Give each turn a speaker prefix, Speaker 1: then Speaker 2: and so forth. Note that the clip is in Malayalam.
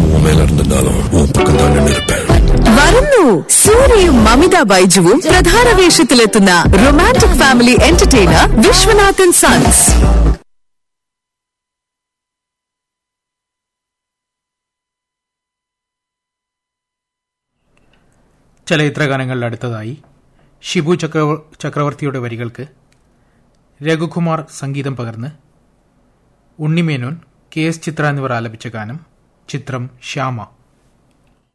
Speaker 1: நான் உன் மேல இருந்திருந்தாலும் உன் பக்கம் தான் நின்று இருப்பேன்
Speaker 2: വരുന്നു സൂര്യയും മമിത ബൈജുവും പ്രധാന വേഷത്തിലെത്തുന്ന romantic family entertainer Vishwanathan sons
Speaker 3: ചലച്ചിത്രഗാനങ്ങളിൽ അടുത്തതായി ഷിബു ചക്രവ ചക്രവർത്തിയുടെ വരികൾക്ക് രഘുകുമാർ സംഗീതം പകർന്ന് ഉണ്ണിമേനോൻ കെ എസ് ചിത്ര എന്നിവർ ആലപിച്ച ഗാനം ചിത്രം ശ്യാമ